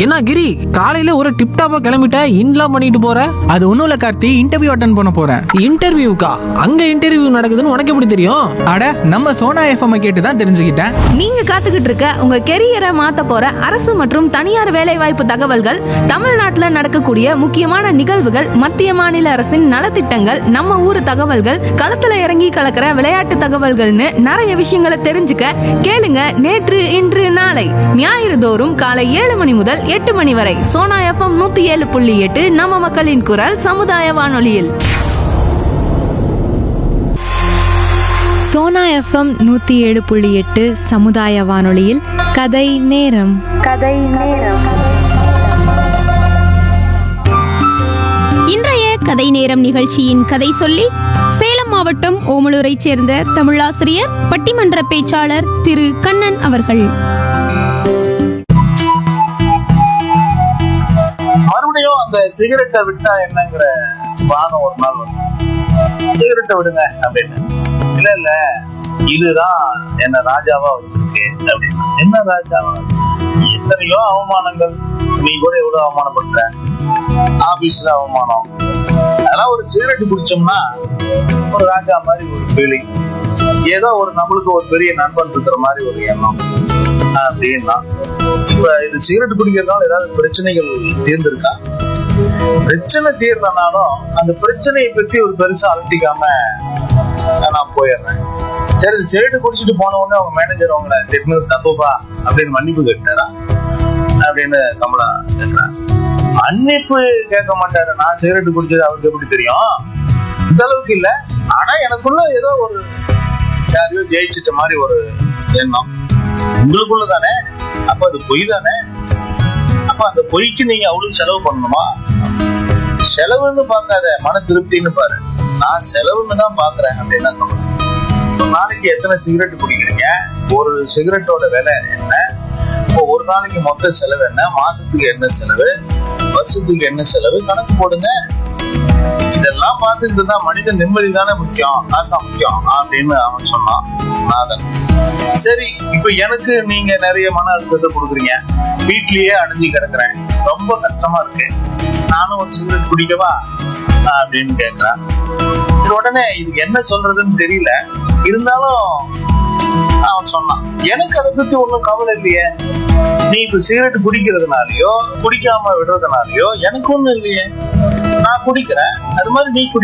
என்ன கிரி காலையில ஒரு டிப் டாப்பா கிளம்பிட்ட இன்லாம் பண்ணிட்டு போற அது ஒன்றும் இல்லை கார்த்தி இன்டர்வியூ அட்டன் பண்ண போகிறேன் இன்டர்வியூக்கா அங்க இன்டர்வியூ நடக்குதுன்னு உனக்கு எப்படி தெரியும் அட நம்ம சோனா எஃப்எம் கேட்டு தான் தெரிஞ்சுக்கிட்டேன் நீங்க காத்துக்கிட்டு இருக்க உங்க கெரியரை மாத்த போற அரசு மற்றும் தனியார் வேலைவாய்ப்பு தகவல்கள் தமிழ்நாட்டுல நடக்கக்கூடிய முக்கியமான நிகழ்வுகள் மத்திய மாநில அரசின் நலத்திட்டங்கள் நம்ம ஊர் தகவல்கள் களத்துல இறங்கி கலக்கிற விளையாட்டு தகவல்கள்னு நிறைய விஷயங்களை தெரிஞ்சுக்க கேளுங்க நேற்று இன்று நாளை ஞாயிறு தோறும் காலை ஏழு மணி முதல் எட்டு மணி வரை சோனா எஃப்எம் நூத்தி ஏழு புள்ளி எட்டு நம்ம மக்களின் குரல் சமுதாய வானொலியில் சோனா எஃப்எம் நூற்றி ஏழு புள்ளி எட்டு சமுதாய வானொலியில் கதை நேரம் இன்றைய கதை நேரம் நிகழ்ச்சியின் கதை சொல்லி சேலம் மாவட்டம் ஓமலூரைச் சேர்ந்த தமிழாசிரியர் பட்டிமன்ற பேச்சாளர் திரு கண்ணன் அவர்கள் மறுபடியும் அந்த சிகரெட்டை விட்டா என்னங்கிற வாதம் ஒரு நாள் வந்து சிகரெட்டை விடுங்க அப்படின்னு இல்ல இல்ல இதுதான் என்ன ராஜாவா வச்சிருக்கு அப்படின்னு என்ன ராஜாவா எத்தனையோ அவமானங்கள் நீ கூட எவ்வளவு அவமானப்படுற ஆபீஸ்ல அவமானம் அதெல்லாம் ஒரு சிகரெட் குடிச்சோம்னா ஒரு ராஜா மாதிரி ஒரு ஃபீலிங் ஏதோ ஒரு நம்மளுக்கு ஒரு பெரிய நண்பன் இருக்கிற மாதிரி ஒரு எண்ணம் அப்படின்னா இப்ப இது சிகரெட் குடிக்கிறதுனால ஏதாவது பிரச்சனைகள் தீர்ந்திருக்கா பிரச்சனை தீர்றனாலும் அந்த பிரச்சனையை பத்தி ஒரு பெருசா அலட்டிக்காம நான் போயிடுறேன் சரி இது சிகரெட் குடிச்சிட்டு போன உடனே அவங்க மேனேஜர் அவங்கள திட்டினது தப்புப்பா அப்படின்னு மன்னிப்பு கேட்டாரா அப்படின்னு கமலா கேட்கிறான் மன்னிப்பு கேட்க மாட்டாரு நான் சிகரெட் குடிச்சது அவருக்கு எப்படி தெரியும் இந்த அளவுக்கு இல்ல ஆனா எனக்குள்ள ஏதோ ஒரு யாரையோ ஜெயிச்சிட்ட மாதிரி ஒரு எண்ணம் உங்களுக்குள்ள தானே அப்ப அது பொய் தானே அப்ப அந்த பொய்க்கு நீங்க அவ்வளவு செலவு பண்ணணுமா செலவுன்னு பார்க்காத மன திருப்தின்னு பாரு நான் செலவுன்னு தான் பாக்குறேன் அப்படின்னா கமலா. ஒரு நாளைக்கு எத்தனை சிகரெட் குடிக்கிறீங்க ஒரு சிகரெட்டோட விலை என்ன இப்போ ஒரு நாளைக்கு மொத்த செலவு என்ன மாசத்துக்கு என்ன செலவு வருஷத்துக்கு என்ன செலவு கணக்கு போடுங்க இதெல்லாம் பார்த்துக்கிட்டு தான் மனித நிம்மதி தானே முக்கியம் காசா முக்கியம் அப்படின்னு அவன் சொன்னான் நாதன் சரி இப்ப எனக்கு நீங்க நிறைய மன அழுத்தத்தை கொடுக்குறீங்க வீட்லயே அடைஞ்சு கிடக்குறேன் ரொம்ப கஷ்டமா இருக்கு நானும் ஒரு சிகரெட் குடிக்கவா அப்படின்னு கேக்குறான் இது உடனே இதுக்கு என்ன சொல்றதுன்னு தெரியல இருந்தாலும் அவன் சொன்னான் எனக்கு அதை பத்தி ஒண்ணும் கவலை இல்லையே நீ இப்ப சிகரெட் குடிக்கிறதுனாலயோ குடிக்காம விடுறதுனாலயோ எனக்கு ஒண்ணும் இல்லையே நான் குடிக்கிறேன் அது மாதிரி நீ குடி